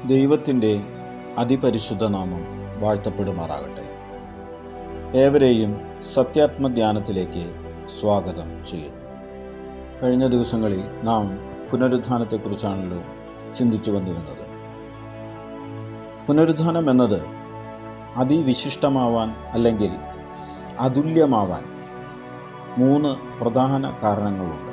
ദൈവത്തിൻ്റെ അതിപരിശുദ്ധ നാമം വാഴ്ത്തപ്പെടുമാറാകട്ടെ ഏവരെയും സത്യാത്മധ്യാനത്തിലേക്ക് സ്വാഗതം ചെയ്യുന്നു കഴിഞ്ഞ ദിവസങ്ങളിൽ നാം പുനരുത്ഥാനത്തെക്കുറിച്ചാണല്ലോ ചിന്തിച്ചു വന്നിരുന്നത് പുനരുത്ഥാനം എന്നത് അതിവിശിഷ്ടമാവാൻ അല്ലെങ്കിൽ അതുല്യമാവാൻ മൂന്ന് പ്രധാന കാരണങ്ങളുണ്ട്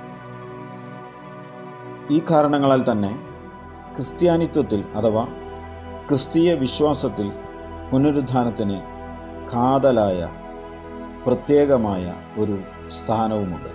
ഈ കാരണങ്ങളാൽ തന്നെ ക്രിസ്ത്യാനിത്വത്തിൽ അഥവാ ക്രിസ്തീയ വിശ്വാസത്തിൽ പുനരുത്ഥാനത്തിന് കാതലായ പ്രത്യേകമായ ഒരു സ്ഥാനവുമുണ്ട്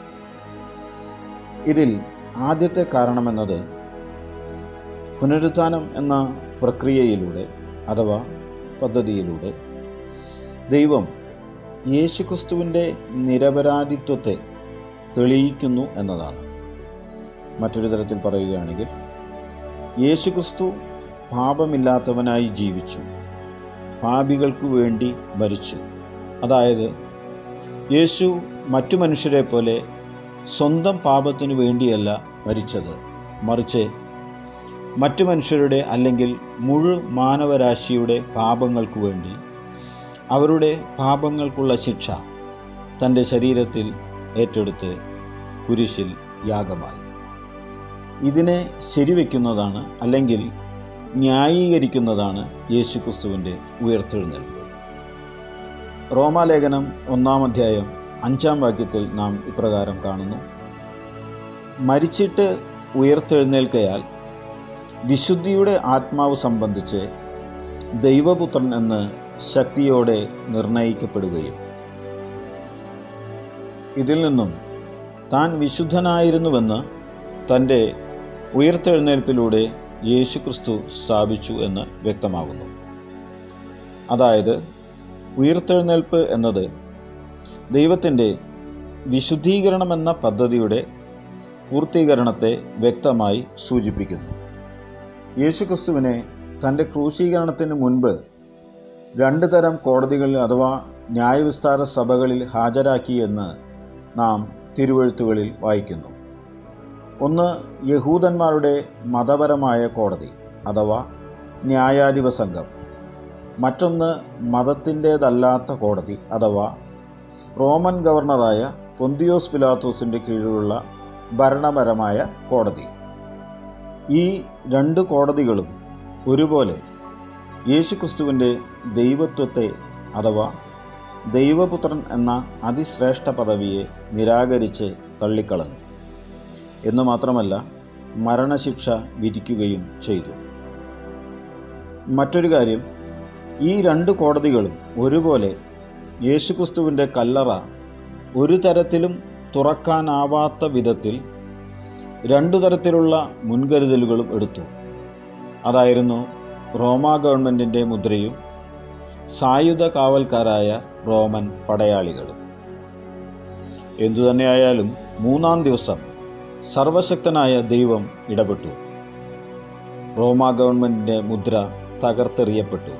ഇതിൽ ആദ്യത്തെ കാരണമെന്നത് പുനരുത്ഥാനം എന്ന പ്രക്രിയയിലൂടെ അഥവാ പദ്ധതിയിലൂടെ ദൈവം യേശുക്രിസ്തുവിൻ്റെ നിരപരാധിത്വത്തെ തെളിയിക്കുന്നു എന്നതാണ് മറ്റൊരു തരത്തിൽ പറയുകയാണെങ്കിൽ യേശുക്രിസ്തു പാപമില്ലാത്തവനായി ജീവിച്ചു പാപികൾക്കു വേണ്ടി മരിച്ചു അതായത് യേശു മറ്റു മനുഷ്യരെ പോലെ സ്വന്തം പാപത്തിനു വേണ്ടിയല്ല മരിച്ചത് മറിച്ച് മറ്റു മനുഷ്യരുടെ അല്ലെങ്കിൽ മുഴു മാനവരാശിയുടെ പാപങ്ങൾക്കു വേണ്ടി അവരുടെ പാപങ്ങൾക്കുള്ള ശിക്ഷ തൻ്റെ ശരീരത്തിൽ ഏറ്റെടുത്ത് കുരിശിൽ യാഗമായി ഇതിനെ ശരിവെക്കുന്നതാണ് അല്ലെങ്കിൽ ന്യായീകരിക്കുന്നതാണ് യേശുക്രിസ്തുവിൻ്റെ ഉയർത്തെഴുന്നേൽപ്പ് റോമാലേഖനം ഒന്നാം അധ്യായം അഞ്ചാം വാക്യത്തിൽ നാം ഇപ്രകാരം കാണുന്നു മരിച്ചിട്ട് ഉയർത്തെഴുന്നേൽക്കയാൽ വിശുദ്ധിയുടെ ആത്മാവ് സംബന്ധിച്ച് ദൈവപുത്രൻ എന്ന് ശക്തിയോടെ നിർണയിക്കപ്പെടുകയും ഇതിൽ നിന്നും താൻ വിശുദ്ധനായിരുന്നുവെന്ന് തൻ്റെ ഉയർത്തെഴുന്നേൽപ്പിലൂടെ യേശുക്രിസ്തു സ്ഥാപിച്ചു എന്ന് വ്യക്തമാകുന്നു അതായത് ഉയർത്തെഴുന്നേൽപ്പ് എന്നത് ദൈവത്തിൻ്റെ വിശുദ്ധീകരണമെന്ന പദ്ധതിയുടെ പൂർത്തീകരണത്തെ വ്യക്തമായി സൂചിപ്പിക്കുന്നു യേശുക്രിസ്തുവിനെ തൻ്റെ ക്രൂശീകരണത്തിന് മുൻപ് രണ്ട് തരം കോടതികളിൽ അഥവാ ന്യായവിസ്താര സഭകളിൽ ഹാജരാക്കിയെന്ന് നാം തിരുവഴുത്തുകളിൽ വായിക്കുന്നു ഒന്ന് യഹൂദന്മാരുടെ മതപരമായ കോടതി അഥവാ ന്യായാധിപ സംഘം മറ്റൊന്ന് മതത്തിൻ്റേതല്ലാത്ത കോടതി അഥവാ റോമൻ ഗവർണറായ പൊന്തിയോസ് പിലാത്തോസിൻ്റെ കീഴിലുള്ള ഭരണപരമായ കോടതി ഈ രണ്ട് കോടതികളും ഒരുപോലെ യേശുക്രിസ്തുവിൻ്റെ ദൈവത്വത്തെ അഥവാ ദൈവപുത്രൻ എന്ന അതിശ്രേഷ്ഠ പദവിയെ നിരാകരിച്ച് തള്ളിക്കളഞ്ഞു എന്നു മാത്രമല്ല മരണശിക്ഷ വിധിക്കുകയും ചെയ്തു മറ്റൊരു കാര്യം ഈ രണ്ട് കോടതികളും ഒരുപോലെ യേശുക്രിസ്തുവിൻ്റെ കല്ലറ ഒരു തരത്തിലും തുറക്കാനാവാത്ത വിധത്തിൽ രണ്ടു തരത്തിലുള്ള മുൻകരുതലുകളും എടുത്തു അതായിരുന്നു റോമാ ഗവൺമെൻറ്റിൻ്റെ മുദ്രയും സായുധ കാവൽക്കാരായ റോമൻ പടയാളികളും എന്തുതന്നെയായാലും മൂന്നാം ദിവസം സർവശക്തനായ ദൈവം ഇടപെട്ടു റോമാ ഗവൺമെൻറ്റിൻ്റെ മുദ്ര തകർത്തെറിയപ്പെട്ടു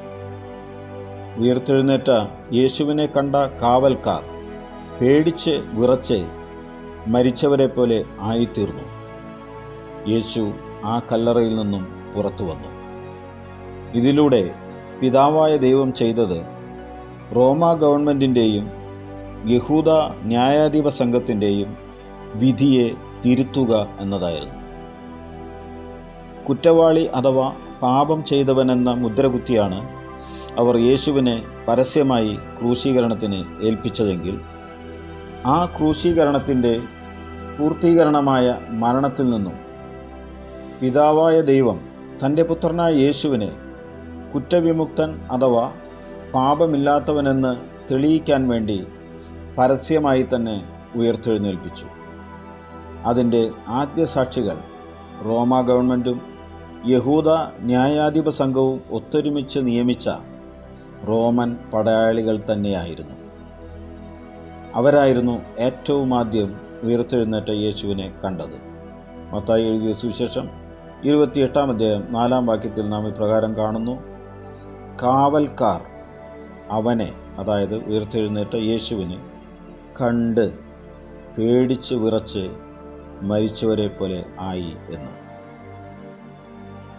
ഉയർത്തെഴുന്നേറ്റ യേശുവിനെ കണ്ട കാവൽക്കാർ പേടിച്ച് വിറച്ച് മരിച്ചവരെ പോലെ ആയിത്തീർന്നു യേശു ആ കല്ലറയിൽ നിന്നും പുറത്തു വന്നു ഇതിലൂടെ പിതാവായ ദൈവം ചെയ്തത് റോമാ ഗവൺമെൻറ്റിൻ്റെയും യഹൂദ ന്യായാധിപ സംഘത്തിൻ്റെയും വിധിയെ തിരുത്തുക എന്നതായിരുന്നു കുറ്റവാളി അഥവാ പാപം ചെയ്തവനെന്ന മുദ്രകുത്തിയാണ് അവർ യേശുവിനെ പരസ്യമായി ക്രൂശീകരണത്തിന് ഏൽപ്പിച്ചതെങ്കിൽ ആ ക്രൂശീകരണത്തിൻ്റെ പൂർത്തീകരണമായ മരണത്തിൽ നിന്നും പിതാവായ ദൈവം തൻ്റെ പുത്രനായ യേശുവിനെ കുറ്റവിമുക്തൻ അഥവാ പാപമില്ലാത്തവനെന്ന് തെളിയിക്കാൻ വേണ്ടി പരസ്യമായി തന്നെ ഉയർത്തെഴുന്നേൽപ്പിച്ചു അതിൻ്റെ ആദ്യ സാക്ഷികൾ റോമ ഗവൺമെൻറ്റും യഹൂദ ന്യായാധിപ സംഘവും ഒത്തൊരുമിച്ച് നിയമിച്ച റോമൻ പടയാളികൾ തന്നെയായിരുന്നു അവരായിരുന്നു ഏറ്റവും ആദ്യം ഉയർത്തെഴുന്നേറ്റ യേശുവിനെ കണ്ടത് മത്തായി എഴുതിയ സുവിശേഷം ഇരുപത്തിയെട്ടാം അധ്യായം നാലാം വാക്യത്തിൽ നാം ഇപ്രകാരം കാണുന്നു കാവൽക്കാർ അവനെ അതായത് ഉയർത്തെഴുന്നേറ്റ യേശുവിനെ കണ്ട് പേടിച്ച് വിറച്ച് മരിച്ചവരെ പോലെ ആയി എന്ന്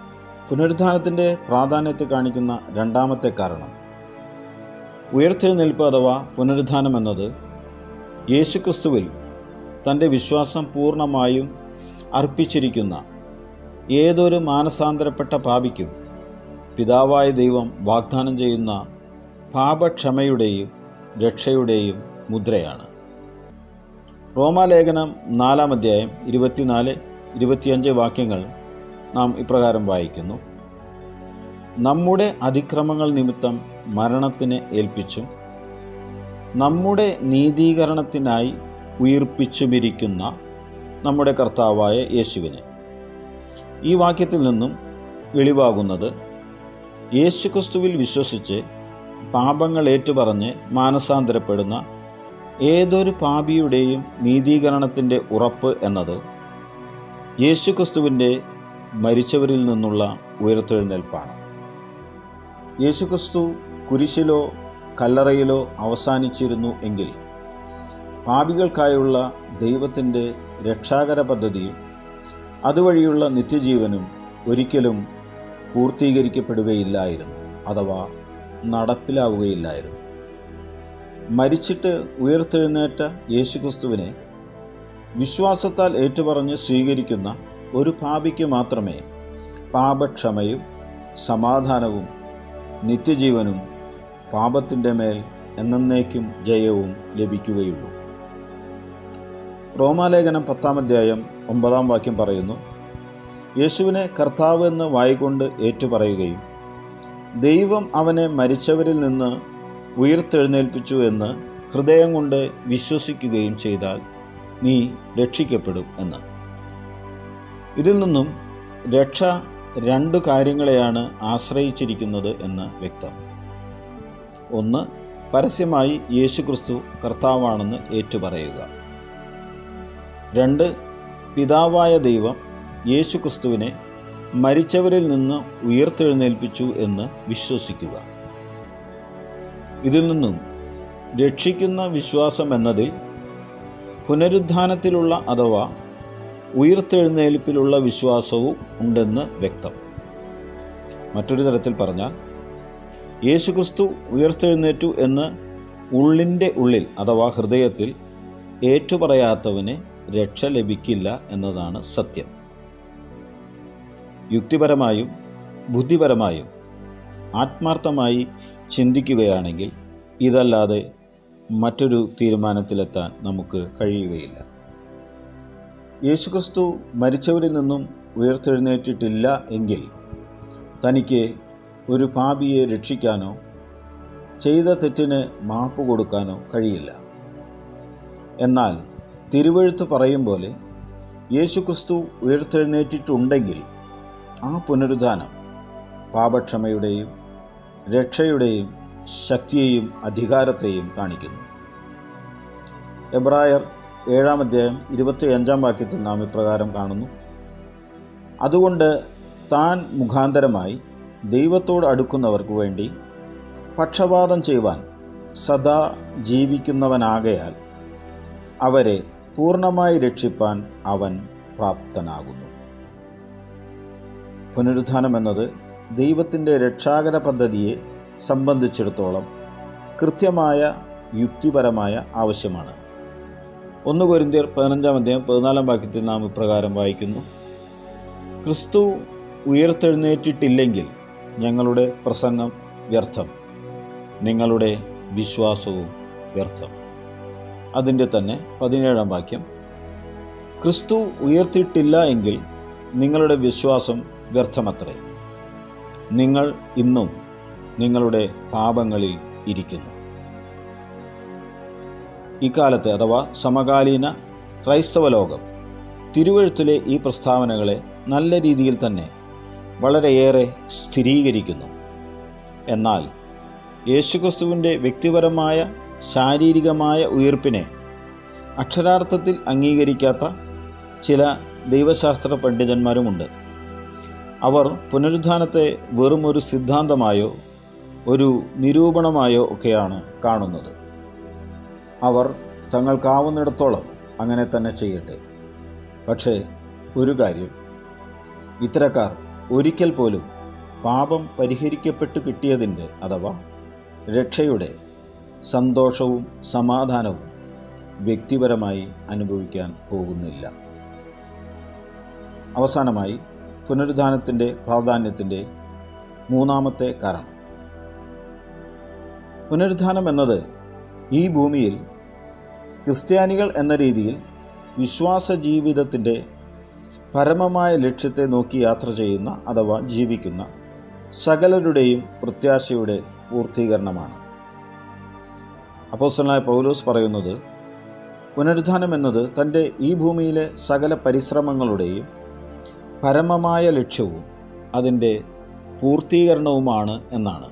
പുനരുദ്ധാനത്തിൻ്റെ പ്രാധാന്യത്തെ കാണിക്കുന്ന രണ്ടാമത്തെ കാരണം ഉയർത്തെഴുന്നേൽപ്പ് അഥവാ പുനരുദ്ധാനം എന്നത് യേശുക്രിസ്തുവിൽ തൻ്റെ വിശ്വാസം പൂർണ്ണമായും അർപ്പിച്ചിരിക്കുന്ന ഏതൊരു മാനസാന്തരപ്പെട്ട പാപിക്കും പിതാവായ ദൈവം വാഗ്ദാനം ചെയ്യുന്ന പാപക്ഷമയുടെയും രക്ഷയുടെയും മുദ്രയാണ് റോമാലേഖനം നാലാം അധ്യായം ഇരുപത്തിനാല് ഇരുപത്തിയഞ്ച് വാക്യങ്ങൾ നാം ഇപ്രകാരം വായിക്കുന്നു നമ്മുടെ അതിക്രമങ്ങൾ നിമിത്തം മരണത്തിന് ഏൽപ്പിച്ചും നമ്മുടെ നീതീകരണത്തിനായി ഉയിർപ്പിച്ചുമിരിക്കുന്ന നമ്മുടെ കർത്താവായ യേശുവിനെ ഈ വാക്യത്തിൽ നിന്നും വെളിവാകുന്നത് യേശുക്രിസ്തുവിൽ വിശ്വസിച്ച് പാപങ്ങൾ ഏറ്റുപറഞ്ഞ് മാനസാന്തരപ്പെടുന്ന ഏതൊരു പാപിയുടെയും നീതീകരണത്തിൻ്റെ ഉറപ്പ് എന്നത് യേശുക്രിസ്തുവിൻ്റെ മരിച്ചവരിൽ നിന്നുള്ള ഉയർത്തെഴുന്നേൽപ്പാണ് യേശുക്രിസ്തു കുരിശിലോ കല്ലറയിലോ അവസാനിച്ചിരുന്നു എങ്കിൽ പാപികൾക്കായുള്ള ദൈവത്തിൻ്റെ രക്ഷാകര പദ്ധതിയും അതുവഴിയുള്ള നിത്യജീവനും ഒരിക്കലും പൂർത്തീകരിക്കപ്പെടുകയില്ലായിരുന്നു അഥവാ നടപ്പിലാവുകയില്ലായിരുന്നു മരിച്ചിട്ട് ഉയർത്തെഴുന്നേറ്റ യേശുക്രിസ്തുവിനെ വിശ്വാസത്താൽ ഏറ്റുപറഞ്ഞ് സ്വീകരിക്കുന്ന ഒരു പാപിക്ക് മാത്രമേ പാപക്ഷമയും സമാധാനവും നിത്യജീവനും പാപത്തിൻ്റെ മേൽ എന്നേക്കും ജയവും ലഭിക്കുകയുള്ളൂ റോമാലേഖനം പത്താം അധ്യായം ഒമ്പതാം വാക്യം പറയുന്നു യേശുവിനെ കർത്താവ് എന്ന് വായിക്കൊണ്ട് ഏറ്റുപറയുകയും ദൈവം അവനെ മരിച്ചവരിൽ നിന്ന് ഉയർത്തെഴുന്നേൽപ്പിച്ചു എന്ന് ഹൃദയം കൊണ്ട് വിശ്വസിക്കുകയും ചെയ്താൽ നീ രക്ഷിക്കപ്പെടും എന്ന് ഇതിൽ നിന്നും രക്ഷ രണ്ട് കാര്യങ്ങളെയാണ് ആശ്രയിച്ചിരിക്കുന്നത് എന്ന് വ്യക്തം ഒന്ന് പരസ്യമായി യേശുക്രിസ്തു കർത്താവാണെന്ന് ഏറ്റുപറയുക രണ്ട് പിതാവായ ദൈവം യേശുക്രിസ്തുവിനെ മരിച്ചവരിൽ നിന്ന് ഉയർത്തെഴുന്നേൽപ്പിച്ചു എന്ന് വിശ്വസിക്കുക ഇതിൽ നിന്നും രക്ഷിക്കുന്ന വിശ്വാസം എന്നതിൽ പുനരുദ്ധാനത്തിലുള്ള അഥവാ ഉയർത്തെഴുന്നേൽപ്പിലുള്ള വിശ്വാസവും ഉണ്ടെന്ന് വ്യക്തം മറ്റൊരു തരത്തിൽ പറഞ്ഞാൽ യേശുക്രിസ്തു ഉയർത്തെഴുന്നേറ്റു എന്ന് ഉള്ളിൻ്റെ ഉള്ളിൽ അഥവാ ഹൃദയത്തിൽ ഏറ്റുപറയാത്തവന് രക്ഷ ലഭിക്കില്ല എന്നതാണ് സത്യം യുക്തിപരമായും ബുദ്ധിപരമായും ആത്മാർത്ഥമായി ചിന്തിക്കുകയാണെങ്കിൽ ഇതല്ലാതെ മറ്റൊരു തീരുമാനത്തിലെത്താൻ നമുക്ക് കഴിയുകയില്ല യേശുക്രിസ്തു മരിച്ചവരിൽ നിന്നും ഉയർത്തെഴുന്നേറ്റിട്ടില്ല എങ്കിൽ തനിക്ക് ഒരു പാപിയെ രക്ഷിക്കാനോ ചെയ്ത തെറ്റിന് മാപ്പ് കൊടുക്കാനോ കഴിയില്ല എന്നാൽ തിരുവഴുത്ത് പറയും പോലെ യേശുക്രിസ്തു ഉയർത്തെഴുന്നേറ്റിട്ടുണ്ടെങ്കിൽ ആ പുനരുദ്ധാനം പാപക്ഷമയുടെയും രക്ഷയുടെയും ശക്തിയെയും അധികാരത്തെയും കാണിക്കുന്നു എബ്രായർ ഏഴാം അധ്യായം ഇരുപത്തി അഞ്ചാം വാക്യത്തിൽ നാം ഇപ്രകാരം കാണുന്നു അതുകൊണ്ട് താൻ മുഖാന്തരമായി ദൈവത്തോട് അടുക്കുന്നവർക്ക് വേണ്ടി പക്ഷപാതം ചെയ്യുവാൻ സദാ ജീവിക്കുന്നവനാകയാൽ അവരെ പൂർണ്ണമായി രക്ഷിപ്പാൻ അവൻ പ്രാപ്തനാകുന്നു പുനരുദ്ധാനം എന്നത് ദൈവത്തിൻ്റെ രക്ഷാകര പദ്ധതിയെ സംബന്ധിച്ചിടത്തോളം കൃത്യമായ യുക്തിപരമായ ആവശ്യമാണ് ഒന്ന് കൊരിന്തിയർ പതിനഞ്ചാം അധ്യായം പതിനാലാം വാക്യത്തിൽ നാം ഇപ്രകാരം വായിക്കുന്നു ക്രിസ്തു ഉയർത്തെഴുന്നേറ്റിട്ടില്ലെങ്കിൽ ഞങ്ങളുടെ പ്രസംഗം വ്യർത്ഥം നിങ്ങളുടെ വിശ്വാസവും വ്യർത്ഥം അതിൻ്റെ തന്നെ പതിനേഴാം വാക്യം ക്രിസ്തു ഉയർത്തിയിട്ടില്ല എങ്കിൽ നിങ്ങളുടെ വിശ്വാസം വ്യർത്ഥമത്രേ നിങ്ങൾ ഇന്നും നിങ്ങളുടെ പാപങ്ങളിൽ ഇരിക്കുന്നു ഇക്കാലത്തെ അഥവാ സമകാലീന ക്രൈസ്തവ ലോകം തിരുവഴുത്തിലെ ഈ പ്രസ്താവനകളെ നല്ല രീതിയിൽ തന്നെ വളരെയേറെ സ്ഥിരീകരിക്കുന്നു എന്നാൽ യേശുക്രിസ്തുവിൻ്റെ വ്യക്തിപരമായ ശാരീരികമായ ഉയർപ്പിനെ അക്ഷരാർത്ഥത്തിൽ അംഗീകരിക്കാത്ത ചില ദൈവശാസ്ത്ര പണ്ഡിതന്മാരുമുണ്ട് അവർ പുനരുദ്ധാനത്തെ വെറും ഒരു സിദ്ധാന്തമായോ ഒരു നിരൂപണമായോ ഒക്കെയാണ് കാണുന്നത് അവർ തങ്ങൾക്കാവുന്നിടത്തോളം അങ്ങനെ തന്നെ ചെയ്യട്ടെ പക്ഷേ ഒരു കാര്യം ഇത്തരക്കാർ ഒരിക്കൽ പോലും പാപം പരിഹരിക്കപ്പെട്ട് കിട്ടിയതിൻ്റെ അഥവാ രക്ഷയുടെ സന്തോഷവും സമാധാനവും വ്യക്തിപരമായി അനുഭവിക്കാൻ പോകുന്നില്ല അവസാനമായി പുനരുദ്ധാനത്തിൻ്റെ പ്രാധാന്യത്തിൻ്റെ മൂന്നാമത്തെ കാരണം പുനരുദ്ധാനം എന്നത് ഈ ഭൂമിയിൽ ക്രിസ്ത്യാനികൾ എന്ന രീതിയിൽ വിശ്വാസ ജീവിതത്തിൻ്റെ പരമമായ ലക്ഷ്യത്തെ നോക്കി യാത്ര ചെയ്യുന്ന അഥവാ ജീവിക്കുന്ന സകലരുടെയും പ്രത്യാശയുടെ പൂർത്തീകരണമാണ് അപ്പോസ്റ്റലായ പൗലോസ് പറയുന്നത് പുനരുദ്ധാനം എന്നത് തൻ്റെ ഈ ഭൂമിയിലെ സകല പരിശ്രമങ്ങളുടെയും പരമമായ ലക്ഷ്യവും അതിൻ്റെ പൂർത്തീകരണവുമാണ് എന്നാണ്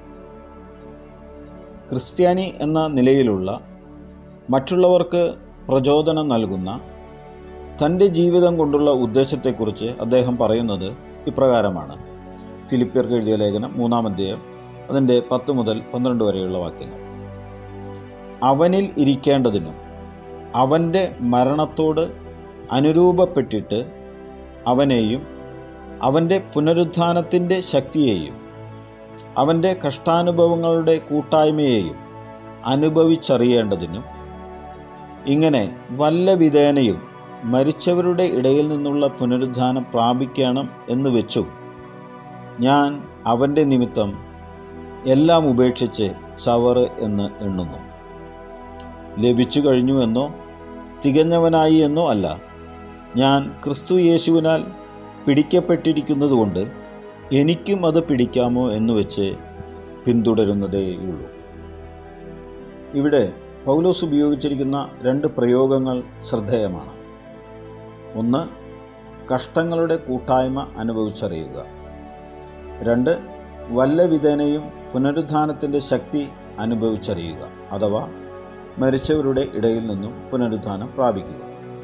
ക്രിസ്ത്യാനി എന്ന നിലയിലുള്ള മറ്റുള്ളവർക്ക് പ്രചോദനം നൽകുന്ന തൻ്റെ ജീവിതം കൊണ്ടുള്ള ഉദ്ദേശത്തെക്കുറിച്ച് അദ്ദേഹം പറയുന്നത് ഇപ്രകാരമാണ് ഫിലിപ്പിയർക്ക് എഴുതിയ ലേഖനം മൂന്നാം അധ്യായം അതിൻ്റെ പത്ത് മുതൽ പന്ത്രണ്ട് വരെയുള്ള വാക്യങ്ങൾ അവനിൽ ഇരിക്കേണ്ടതിനും അവൻ്റെ മരണത്തോട് അനുരൂപപ്പെട്ടിട്ട് അവനെയും അവൻ്റെ പുനരുത്ഥാനത്തിൻ്റെ ശക്തിയെയും അവൻ്റെ കഷ്ടാനുഭവങ്ങളുടെ കൂട്ടായ്മയെയും അനുഭവിച്ചറിയേണ്ടതിനും ഇങ്ങനെ വല്ല വിധേനയും മരിച്ചവരുടെ ഇടയിൽ നിന്നുള്ള പുനരുദ്ധാനം പ്രാപിക്കണം എന്ന് വെച്ചു ഞാൻ അവൻ്റെ നിമിത്തം എല്ലാം ഉപേക്ഷിച്ച് ചവറ് എന്ന് എണ്ണുന്നു ലഭിച്ചു കഴിഞ്ഞു എന്നോ തികഞ്ഞവനായി എന്നോ അല്ല ഞാൻ ക്രിസ്തു യേശുവിനാൽ പിടിക്കപ്പെട്ടിരിക്കുന്നതുകൊണ്ട് എനിക്കും അത് പിടിക്കാമോ എന്ന് വെച്ച് പിന്തുടരുന്നതേയുള്ളൂ ഇവിടെ പൗലോസ് ഉപയോഗിച്ചിരിക്കുന്ന രണ്ട് പ്രയോഗങ്ങൾ ശ്രദ്ധേയമാണ് ഒന്ന് കഷ്ടങ്ങളുടെ കൂട്ടായ്മ അനുഭവിച്ചറിയുക രണ്ട് വല്ല വിധേനയും പുനരുദ്ധാനത്തിൻ്റെ ശക്തി അനുഭവിച്ചറിയുക അഥവാ മരിച്ചവരുടെ ഇടയിൽ നിന്നും പുനരുദ്ധാനം പ്രാപിക്കുക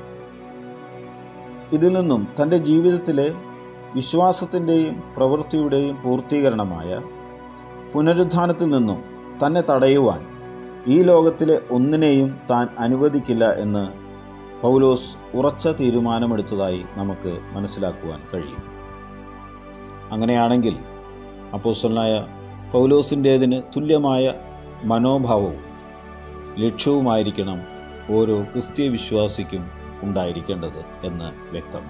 ഇതിൽ നിന്നും തൻ്റെ ജീവിതത്തിലെ വിശ്വാസത്തിൻ്റെയും പ്രവൃത്തിയുടെയും പൂർത്തീകരണമായ പുനരുദ്ധാനത്തിൽ നിന്നും തന്നെ തടയുവാൻ ഈ ലോകത്തിലെ ഒന്നിനെയും താൻ അനുവദിക്കില്ല എന്ന് പൗലോസ് ഉറച്ച തീരുമാനമെടുത്തതായി നമുക്ക് മനസ്സിലാക്കുവാൻ കഴിയും അങ്ങനെയാണെങ്കിൽ അപ്പോസ്റ്റലായ പൗലോസിൻ്റേതിന് തുല്യമായ മനോഭാവവും ലക്ഷ്യവുമായിരിക്കണം ഓരോ ക്രിസ്തീയ വിശ്വാസിക്കും ഉണ്ടായിരിക്കേണ്ടത് എന്ന് വ്യക്തം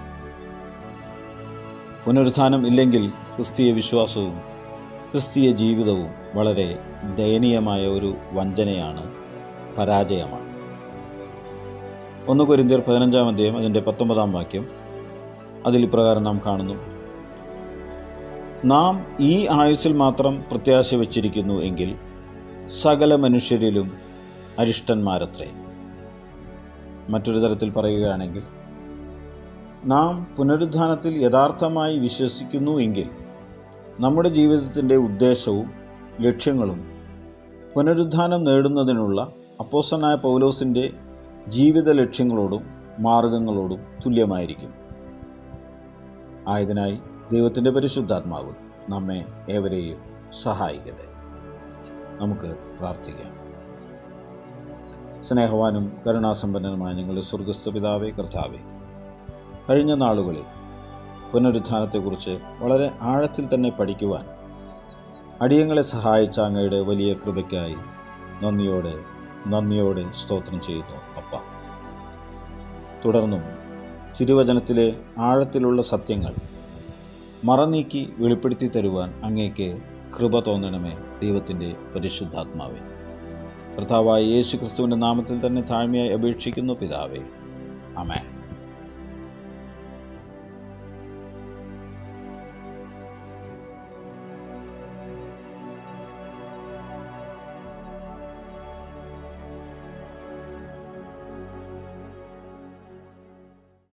പുനരുത്ഥാനം ഇല്ലെങ്കിൽ ക്രിസ്തീയ വിശ്വാസവും ക്രിസ്തീയ ജീവിതവും വളരെ ദയനീയമായ ഒരു വഞ്ചനയാണ് പരാജയമാണ് ഒന്ന് കൊരിന്തിയർ പതിനഞ്ചാം അധ്യായം അതിൻ്റെ പത്തൊമ്പതാം വാക്യം അതിൽ ഇപ്രകാരം നാം കാണുന്നു നാം ഈ ആയുസ്സിൽ മാത്രം പ്രത്യാശ വച്ചിരിക്കുന്നു എങ്കിൽ സകല മനുഷ്യരിലും അരിഷ്ടന്മാരത്രേ മറ്റൊരു തരത്തിൽ പറയുകയാണെങ്കിൽ നാം പുനരുദ്ധാനത്തിൽ യഥാർത്ഥമായി വിശ്വസിക്കുന്നു എങ്കിൽ നമ്മുടെ ജീവിതത്തിൻ്റെ ഉദ്ദേശവും ലക്ഷ്യങ്ങളും പുനരുദ്ധാനം നേടുന്നതിനുള്ള അപ്പോസനായ പൗലോസിൻ്റെ ജീവിത ലക്ഷ്യങ്ങളോടും മാർഗങ്ങളോടും തുല്യമായിരിക്കും ആയതിനായി ദൈവത്തിൻ്റെ പരിശുദ്ധാത്മാവ് നമ്മെ ഏവരെയും സഹായിക്കട്ടെ നമുക്ക് പ്രാർത്ഥിക്കാം സ്നേഹവാനും കരുണാസമ്പന്നനുമായ ഞങ്ങളുടെ സ്വർഗസ്ഥ പിതാവേ കർത്താവേ കഴിഞ്ഞ നാളുകളിൽ പുനരുത്ഥാനത്തെക്കുറിച്ച് വളരെ ആഴത്തിൽ തന്നെ പഠിക്കുവാൻ അടിയങ്ങളെ സഹായിച്ച അങ്ങയുടെ വലിയ കൃപയ്ക്കായി നന്ദിയോടെ നന്ദിയോടെ സ്തോത്രം ചെയ്യുന്നു അപ്പ തുടർന്നും തിരുവചനത്തിലെ ആഴത്തിലുള്ള സത്യങ്ങൾ മറനീക്കി വെളിപ്പെടുത്തി തരുവാൻ അങ്ങേക്ക് കൃപ തോന്നണമേ ദൈവത്തിൻ്റെ പരിശുദ്ധാത്മാവേ കർത്താവായ യേശു ക്രിസ്തുവിൻ്റെ നാമത്തിൽ തന്നെ താഴ്മയായി അപേക്ഷിക്കുന്നു പിതാവേ അമേ